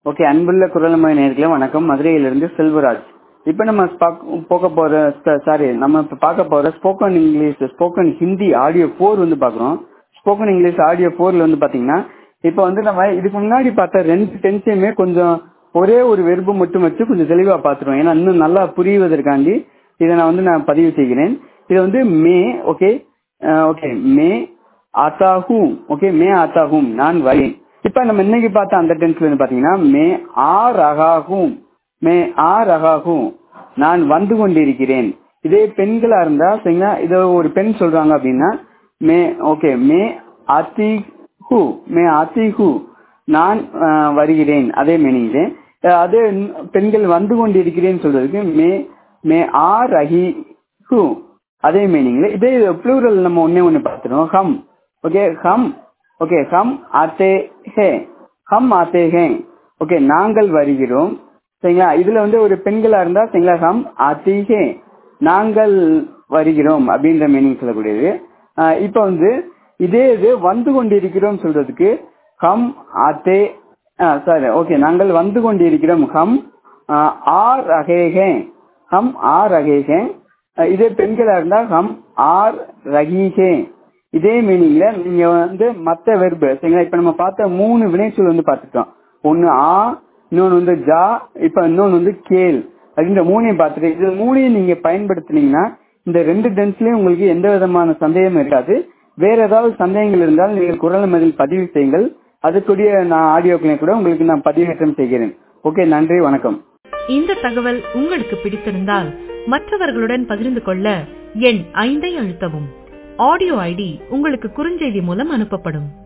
okay அன்புள்ள குரலமய நேர்களே வணக்கம் மதுரையிலிருந்து செல்வராஜ் இப்போ நம்ம பாக்- போக போற சாரி நம்ம இப்ப பார்க்க போற spoken English spoken Hindi audio four வந்து பார்க்குறோம் ஸ்போக்கன் இங்கிலீஷ் ஆடியோ ஃபோர்ல வந்து பாத்தீங்கன்னா இப்போ வந்து நம்ம இதுக்கு முன்னாடி பார்த்த ரெண்டு டென்ஸையுமே கொஞ்சம் ஒரே ஒரு வெறுப்பு மட்டும் வச்சு கொஞ்சம் தெளிவா பார்த்துருவோம் ஏன்னா இன்னும் நல்லா புரிவதற்காண்டி இதை நான் வந்து நான் பதிவு செய்கிறேன் இது வந்து மே ஓகே ஓகே மே ஆத்தாகும் ஓகே மே ஆத்தாகும் நான் வரேன் இப்ப நம்ம இன்னைக்கு பார்த்த அந்த டென்ஸ்ல வந்து பாத்தீங்கன்னா மே ஆ ரகாகும் மே ஆ ரகாகும் நான் வந்து கொண்டிருக்கிறேன் இதே பெண்களா இருந்தா சரிங்களா இத ஒரு பெண் சொல்றாங்க அப்படின்னா மே ஓகே மே அத்திஹு மே அத்திஹு நான் அஹ், வருகிறேன் அதே மீனிங் அதே பெண்கள் வந்து கொண்டிருக்கிறேன் சொல்றதுக்கு மே மே ஆ ரஹி ஹூ அதே மீனிங்ல இதே ப்ளூரல் நம்ம ஒன்னே ஒண்ணு பார்த்துருவோம் ஹம் ஓகே ஹம் ஓகே ஹம் ஆத்தே ஹே ஹம் ஆத்தே ஹே ஓகே நாங்கள் வருகிறோம் சரிங்களா இதுல வந்து ஒரு பெண்களா இருந்தா சரிங்களா ஹம் ஆத்தி ஹே நாங்கள் வருகிறோம் அப்படின்ற மீனிங் சொல்லக்கூடியது ஆஹ் இப்ப வந்து இதே இது வந்து கொண்டிருக்கிறோம் சொல்றதுக்கு ஹம் ஆத்தே சாரி ஓகே நாங்கள் வந்து கொண்டிருக்கிறோம் ஹம் ஆஹ் ஆர் அகேகே ஹம் ஆர் அகேகே அஹ் இதே பெண்களா இருந்தா ஹம் ஆர் ரகீகே இதே மீனிங்ல நீங்க வந்து மத்த வெர்பு சரிங்களா இப்ப நம்ம பார்த்த மூணு வினைச்சொல் வந்து பார்த்துட்டோம் ஒன்னு ஆ இன்னொன்னு வந்து ஜா இப்ப இன்னொன்னு வந்து கேள் அப்படின்ற மூணையும் பார்த்துட்டு இது மூணையும் நீங்க பயன்படுத்துனீங்கன்னா இந்த ரெண்டு டென்ஸ்லயும் உங்களுக்கு எந்த விதமான சந்தேகமும் இருக்காது வேற ஏதாவது சந்தேகங்கள் இருந்தால் நீங்கள் குரல் மதில் பதிவு செய்யுங்கள் அதுக்குரிய நான் ஆடியோக்களை கூட உங்களுக்கு நான் பதிவேற்றம் செய்கிறேன் ஓகே நன்றி வணக்கம் இந்த தகவல் உங்களுக்கு பிடித்திருந்தால் மற்றவர்களுடன் பகிர்ந்து கொள்ள எண் ஐந்தை அழுத்தவும் ஆடியோ ஐடி உங்களுக்கு குறுஞ்செய்தி மூலம் அனுப்பப்படும்